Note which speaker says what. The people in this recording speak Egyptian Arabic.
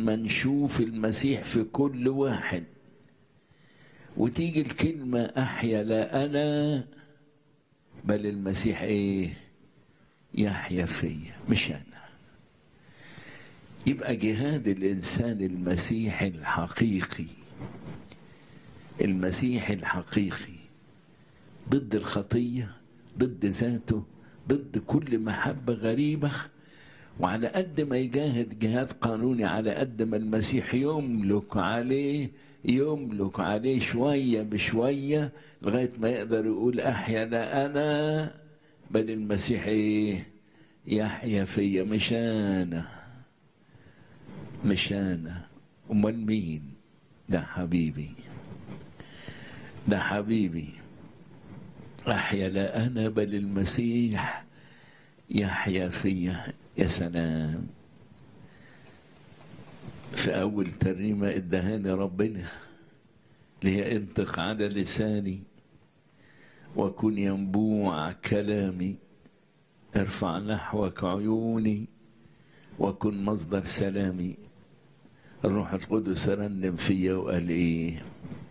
Speaker 1: ما نشوف المسيح في كل واحد وتيجي الكلمة أحيا لا أنا بل المسيح إيه يحيا فيا مش أنا يبقى جهاد الإنسان المسيحي الحقيقي المسيحي الحقيقي ضد الخطية ضد ذاته ضد كل محبة غريبة وعلى قد ما يجاهد جهاد قانوني على قد ما المسيح يملك عليه يملك عليه شوية بشوية لغاية ما يقدر يقول أحيا لا أنا بل المسيح إيه يحيا فيا مش أنا مش أنا أمال مين ده حبيبي ده حبيبي أحيا لا أنا بل المسيح يحيا فيا يا سلام في أول ترنيمة ادهاني ربنا لهي انطق على لساني وكن ينبوع كلامي ارفع نحوك عيوني وكن مصدر سلامي الروح القدس رنم فيا وقال ايه